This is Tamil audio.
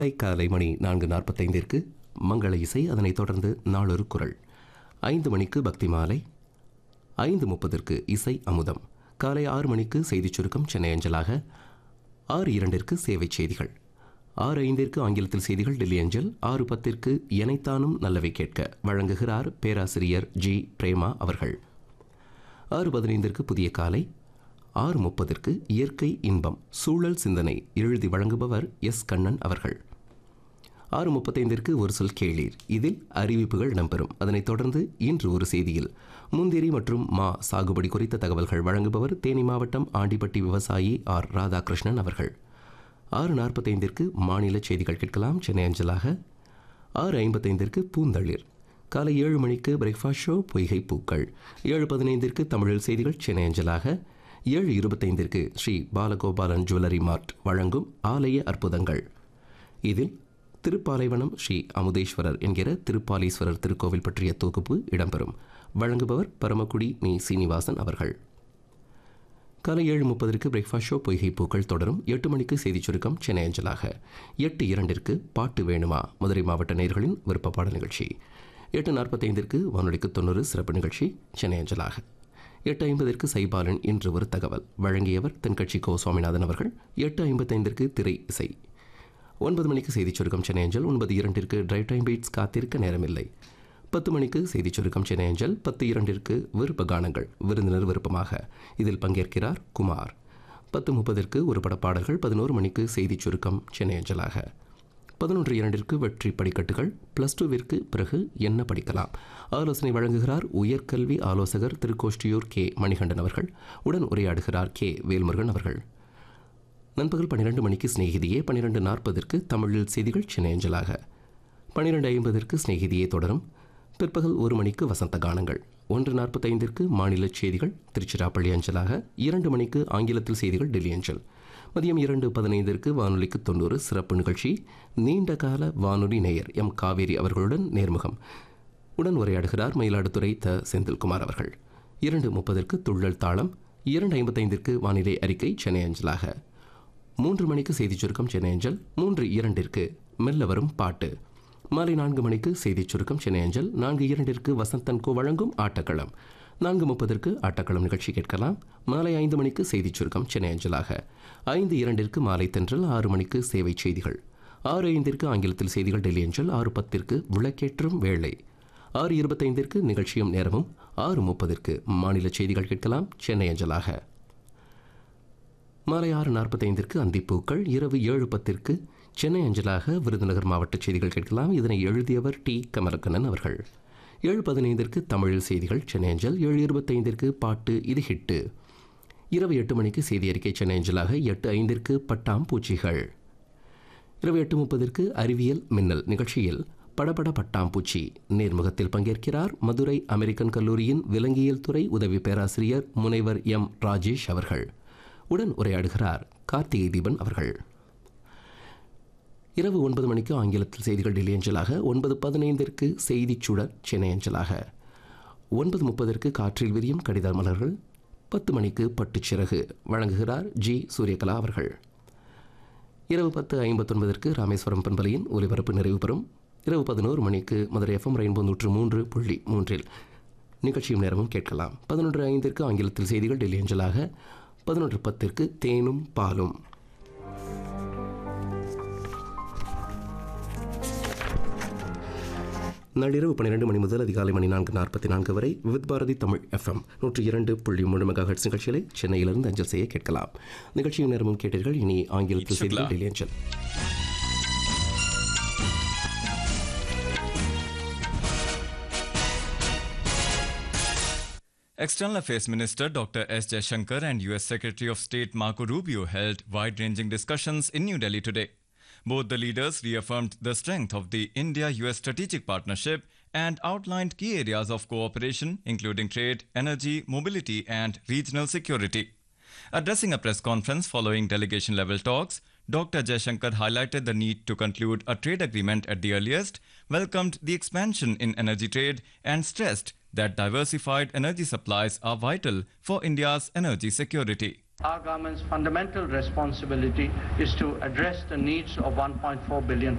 காலை மணி நான்கு நாற்பத்தைந்திற்கு மங்கள இசை அதனைத் தொடர்ந்து நாளொரு குரல் ஐந்து மணிக்கு பக்தி மாலை ஐந்து முப்பதற்கு இசை அமுதம் காலை ஆறு மணிக்கு செய்திச் சுருக்கம் சென்னை அஞ்சலாக ஆறு இரண்டிற்கு சேவை செய்திகள் ஆறு ஐந்திற்கு ஆங்கிலத்தில் செய்திகள் டெல்லி அஞ்சல் ஆறு பத்திற்கு எனைத்தானும் நல்லவை கேட்க வழங்குகிறார் பேராசிரியர் ஜி பிரேமா அவர்கள் ஆறு பதினைந்திற்கு புதிய காலை ஆறு முப்பதற்கு இயற்கை இன்பம் சூழல் சிந்தனை எழுதி வழங்குபவர் எஸ் கண்ணன் அவர்கள் ஆறு முப்பத்தைந்திற்கு ஒரு சொல் கேளீர் இதில் அறிவிப்புகள் இடம்பெறும் அதனைத் தொடர்ந்து இன்று ஒரு செய்தியில் முந்திரி மற்றும் மா சாகுபடி குறித்த தகவல்கள் வழங்குபவர் தேனி மாவட்டம் ஆண்டிப்பட்டி விவசாயி ஆர் ராதாகிருஷ்ணன் அவர்கள் ஆறு நாற்பத்தைந்திற்கு மாநில செய்திகள் கேட்கலாம் சென்னை அஞ்சலாக ஆறு ஐம்பத்தைந்திற்கு பூந்தளிர் காலை ஏழு மணிக்கு பிரேக்ஃபாஸ்ட் ஷோ பொய்கை பூக்கள் ஏழு பதினைந்திற்கு தமிழில் செய்திகள் சென்னை அஞ்சலாக ஏழு இருபத்தைந்திற்கு ஸ்ரீ பாலகோபாலன் ஜுவல்லரி மார்ட் வழங்கும் ஆலய அற்புதங்கள் இதில் திருப்பாலைவனம் ஸ்ரீ அமுதேஸ்வரர் என்கிற திருப்பாலீஸ்வரர் திருக்கோவில் பற்றிய தொகுப்பு இடம்பெறும் வழங்குபவர் பரமக்குடி மீ சீனிவாசன் அவர்கள் காலை ஏழு முப்பதற்கு பிரேக்ஃபாஸ்ட் ஷோ பொய்கை பூக்கள் தொடரும் எட்டு மணிக்கு செய்திச் சுருக்கம் சென்னை அஞ்சலாக எட்டு இரண்டிற்கு பாட்டு வேணுமா மதுரை மாவட்ட நேயர்களின் விருப்ப பாடல் நிகழ்ச்சி எட்டு நாற்பத்தைந்திற்கு வானொலிக்கு தொண்ணூறு சிறப்பு நிகழ்ச்சி சென்னை அஞ்சலாக எட்டு ஐம்பதற்கு சைபாலன் இன்று ஒரு தகவல் வழங்கியவர் தென்கட்சி கோ சுவாமிநாதன் அவர்கள் எட்டு ஐம்பத்தைந்திற்கு திரை இசை ஒன்பது மணிக்கு செய்திச் சுருக்கம் சென்னை அஞ்சல் ஒன்பது இரண்டிற்கு டிரைவ் டைம் பீட்ஸ் காத்திருக்க நேரமில்லை பத்து மணிக்கு செய்திச் சுருக்கம் சென்னை அஞ்சல் பத்து இரண்டிற்கு விருப்ப கானங்கள் விருந்தினர் விருப்பமாக இதில் பங்கேற்கிறார் குமார் பத்து முப்பதற்கு ஒரு பட பாடல்கள் பதினோரு மணிக்கு செய்திச் சுருக்கம் சென்னை அஞ்சலாக பதினொன்று இரண்டிற்கு வெற்றி படிக்கட்டுகள் ப்ளஸ் டூவிற்கு பிறகு என்ன படிக்கலாம் ஆலோசனை வழங்குகிறார் உயர்கல்வி ஆலோசகர் திருக்கோஷ்டியூர் கே மணிகண்டன் அவர்கள் உடன் உரையாடுகிறார் கே வேல்முருகன் அவர்கள் நண்பகல் பன்னிரண்டு மணிக்கு சிநேகிதியே பன்னிரெண்டு நாற்பதற்கு தமிழில் செய்திகள் சென்னை அஞ்சலாக பன்னிரெண்டு ஐம்பதற்கு சிநேகிதியே தொடரும் பிற்பகல் ஒரு மணிக்கு வசந்த கானங்கள் ஒன்று நாற்பத்தைந்திற்கு மாநில செய்திகள் திருச்சிராப்பள்ளி அஞ்சலாக இரண்டு மணிக்கு ஆங்கிலத்தில் செய்திகள் டெல்லி அஞ்சல் மதியம் இரண்டு பதினைந்திற்கு வானொலிக்கு தொண்ணூறு சிறப்பு நிகழ்ச்சி நீண்ட கால வானொலி நேயர் எம் காவேரி அவர்களுடன் நேர்முகம் உடன் உரையாடுகிறார் மயிலாடுதுறை த செந்தில்குமார் அவர்கள் இரண்டு முப்பதற்கு துள்ளல் தாளம் இரண்டு ஐம்பத்தைந்திற்கு வானிலை அறிக்கை சென்னை அஞ்சலாக மூன்று மணிக்கு செய்திச் சுருக்கம் சென்னை அஞ்சல் மூன்று இரண்டிற்கு மெல்ல வரும் பாட்டு மாலை நான்கு மணிக்கு செய்திச் சுருக்கம் சென்னை அஞ்சல் நான்கு இரண்டிற்கு வசந்தன் கோ வழங்கும் ஆட்டக்களம் நான்கு முப்பதற்கு ஆட்டக்களம் நிகழ்ச்சி கேட்கலாம் மாலை ஐந்து மணிக்கு செய்திச் சுருக்கம் சென்னை அஞ்சலாக ஐந்து இரண்டிற்கு மாலை தென்றல் ஆறு மணிக்கு சேவை செய்திகள் ஆறு ஐந்திற்கு ஆங்கிலத்தில் செய்திகள் டெல்லி அஞ்சல் ஆறு பத்திற்கு விளக்கேற்றும் வேளை ஆறு இருபத்தைந்திற்கு நிகழ்ச்சியும் நேரமும் ஆறு முப்பதற்கு மாநில செய்திகள் கேட்கலாம் சென்னை அஞ்சலாக மாலை ஆறு நாற்பத்தைந்திற்கு அந்திப்பூக்கள் இரவு ஏழு பத்திற்கு சென்னை அஞ்சலாக விருதுநகர் மாவட்ட செய்திகள் கேட்கலாம் இதனை எழுதியவர் டி கமலக்கண்ணன் அவர்கள் ஏழு பதினைந்திற்கு தமிழில் செய்திகள் சென்னை அஞ்சல் ஏழு இருபத்தைந்திற்கு பாட்டு இது ஹிட்டு இரவு எட்டு மணிக்கு செய்தி அறிக்கை சென்னை அஞ்சலாக எட்டு ஐந்திற்கு பட்டாம் பூச்சிகள் இரவு எட்டு முப்பதற்கு அறிவியல் மின்னல் நிகழ்ச்சியில் படபட பட்டாம்பூச்சி நேர்முகத்தில் பங்கேற்கிறார் மதுரை அமெரிக்கன் கல்லூரியின் விலங்கியல் துறை உதவி பேராசிரியர் முனைவர் எம் ராஜேஷ் அவர்கள் உடன் உரையாடுகிறார் கார்த்திகை தீபன் அவர்கள் இரவு ஒன்பது மணிக்கு ஆங்கிலத்தில் செய்திகள் டெல்லி அஞ்சலாக ஒன்பது பதினைந்திற்கு செய்திச் சுடர் சென்னை அஞ்சலாக ஒன்பது முப்பதற்கு காற்றில் விரியும் கடித மலர்கள் பத்து மணிக்கு பட்டுச்சிறகு வழங்குகிறார் ஜி சூரியகலா அவர்கள் இரவு பத்து ஐம்பத்தொன்பதற்கு ராமேஸ்வரம் பண்பலையின் ஒலிபரப்பு நிறைவு பெறும் இரவு பதினோரு மணிக்கு மதுரை எஃப்எம் ரெயின்போ நூற்று மூன்று புள்ளி மூன்றில் நிகழ்ச்சியும் நேரமும் கேட்கலாம் பதினொன்று ஐந்திற்கு ஆங்கிலத்தில் செய்திகள் டெல்லி அஞ்சலாக பதினொன்று பத்திற்கு தேனும் பாலும் நள்ளிரவு பன்னிரண்டு மணி முதல் அதிகாலை மணி நான்கு நாற்பத்தி நான்கு வரை வித் பாரதி தமிழ் எஃப்எம் நூற்றி இரண்டு புள்ளி மூணு மெகா ஹெட்ஸ் நிகழ்ச்சிகளை சென்னையிலிருந்து அஞ்சல் செய்ய கேட்கலாம் நிகழ்ச்சியும் நேரமும் கேட்டீர்கள் இனி ஆங்கிலத்தில் செய்திகள் டெல்லி அஞ்சல் External Affairs Minister Dr. S. Jaishankar and US Secretary of State Marco Rubio held wide ranging discussions in New Delhi today. Both the leaders reaffirmed the strength of the India US strategic partnership and outlined key areas of cooperation, including trade, energy, mobility, and regional security. Addressing a press conference following delegation level talks, Dr. Jaishankar highlighted the need to conclude a trade agreement at the earliest, welcomed the expansion in energy trade, and stressed that diversified energy supplies are vital for India's energy security. Our government's fundamental responsibility is to address the needs of 1.4 billion